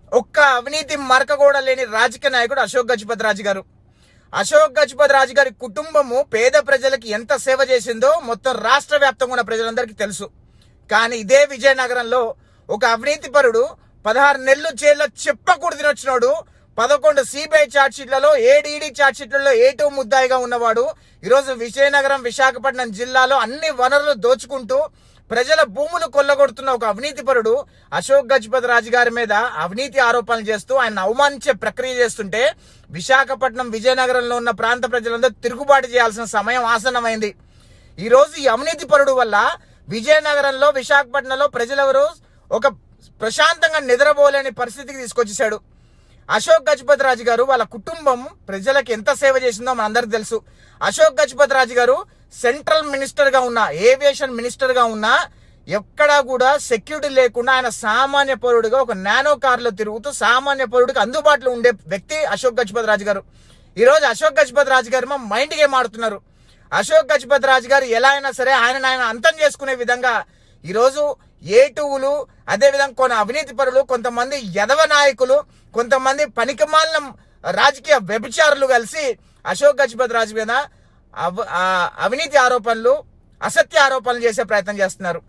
ఒక్క అవినీతి మరక కూడా లేని రాజకీయ నాయకుడు అశోక్ గజపతి రాజు గారు అశోక్ గజపతి రాజు గారి కుటుంబము పేద ప్రజలకి ఎంత సేవ చేసిందో మొత్తం రాష్ట్ర వ్యాప్తంగా ఉన్న ప్రజలందరికీ తెలుసు కానీ ఇదే విజయనగరంలో ఒక అవినీతి పరుడు పదహారు నెలలు జైల్లో చెప్పకూడదు తినొచ్చినాడు పదకొండు సిబిఐ ఛార్జ్షీట్లలో ఏడు ఈడీ ఛార్జ్షీట్లలో ఏ టూ ముద్దాయిగా ఉన్నవాడు ఈరోజు విజయనగరం విశాఖపట్నం జిల్లాలో అన్ని వనరులు దోచుకుంటూ ప్రజల భూములు కొల్లగొడుతున్న ఒక అవినీతి పరుడు అశోక్ గజపతి రాజు గారి మీద అవినీతి ఆరోపణలు చేస్తూ ఆయన అవమానించే ప్రక్రియ చేస్తుంటే విశాఖపట్నం విజయనగరంలో ఉన్న ప్రాంత ప్రజలందరూ తిరుగుబాటు చేయాల్సిన సమయం ఆసన్నమైంది ఈ రోజు ఈ అవినీతి పరుడు వల్ల విజయనగరంలో విశాఖపట్నంలో ప్రజలెవరు ఒక ప్రశాంతంగా నిద్రపోలేని పరిస్థితికి తీసుకొచ్చేసాడు అశోక్ గజపతి రాజు గారు వాళ్ళ కుటుంబం ప్రజలకు ఎంత సేవ చేసిందో మనందరికి తెలుసు అశోక్ గజపతి రాజు గారు సెంట్రల్ మినిస్టర్ గా ఉన్న ఏవియేషన్ మినిస్టర్ గా ఉన్న ఎక్కడా కూడా సెక్యూరిటీ లేకుండా ఆయన సామాన్య పౌరుడిగా ఒక నానో కార్లో తిరుగుతూ సామాన్య పౌరుడికి అందుబాటులో ఉండే వ్యక్తి అశోక్ గజపతి రాజు గారు ఈ రోజు అశోక్ గజపతి రాజు గారు మా మైండ్ గేమ్ ఆడుతున్నారు అశోక్ గజపతి రాజు గారు ఎలా అయినా సరే ఆయన ఆయన అంతం చేసుకునే విధంగా ఈరోజు ఏటువులు అదేవిధంగా కొన్ని అవినీతి పరులు కొంతమంది యదవ నాయకులు కొంతమంది పనికిమాలిన రాజకీయ వ్యభిచారులు కలిసి అశోక్ గజపతి రాజు మీద అవ- ఆ అవినీతి ఆరోపణలు అసత్య ఆరోపణలు చేసే ప్రయత్నం చేస్తున్నారు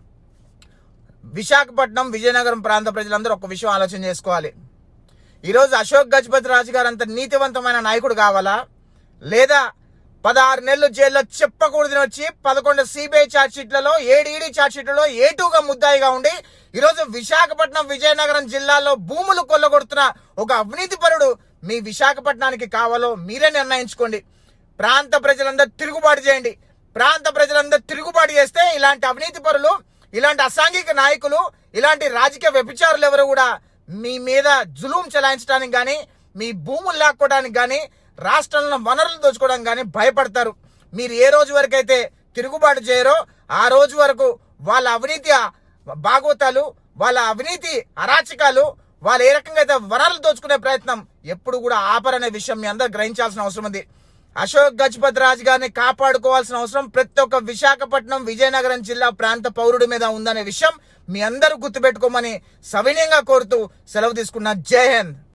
విశాఖపట్నం విజయనగరం ప్రాంత ప్రజలందరూ ఒక విషయం ఆలోచన చేసుకోవాలి ఈరోజు అశోక్ గజపతి రాజు గారు అంత నీతివంతమైన నాయకుడు కావాలా లేదా పదహారు నెలలు జైల్లో చెప్పకూడదు వచ్చి పదకొండు సిబిఐ ఛార్జ్షీట్లలో ఏడు ఈడీ ఛార్జ్షీట్లలో ఏటూగా ముద్దాయిగా ఉండి ఈరోజు విశాఖపట్నం విజయనగరం జిల్లాలో భూములు కొల్లగొడుతున్న ఒక అవినీతి పరుడు మీ విశాఖపట్నానికి కావాలో మీరే నిర్ణయించుకోండి ప్రాంత ప్రజలందరూ తిరుగుబాటు చేయండి ప్రాంత ప్రజలందరూ తిరుగుబాటు చేస్తే ఇలాంటి అవినీతి పరులు ఇలాంటి అసాంఘిక నాయకులు ఇలాంటి రాజకీయ వ్యభిచారులు ఎవరు కూడా మీ మీద జులుం చెలాయించడానికి కానీ మీ భూములు లాక్కోవడానికి కానీ రాష్ట్రంలో వనరులు దోచుకోవడానికి కానీ భయపడతారు మీరు ఏ రోజు వరకు అయితే తిరుగుబాటు చేయరో ఆ రోజు వరకు వాళ్ళ అవినీతి బాగోతాలు వాళ్ళ అవినీతి అరాచకాలు వాళ్ళు ఏ రకంగా అయితే వనరులు దోచుకునే ప్రయత్నం ఎప్పుడు కూడా ఆపరనే విషయం మీ అందరూ గ్రహించాల్సిన అవసరం ఉంది అశోక్ గజపతి రాజు గారిని కాపాడుకోవాల్సిన అవసరం ప్రతి ఒక్క విశాఖపట్నం విజయనగరం జిల్లా ప్రాంత పౌరుడి మీద ఉందనే విషయం మీ అందరూ గుర్తుపెట్టుకోమని సవినయంగా కోరుతూ సెలవు తీసుకున్న జై హింద్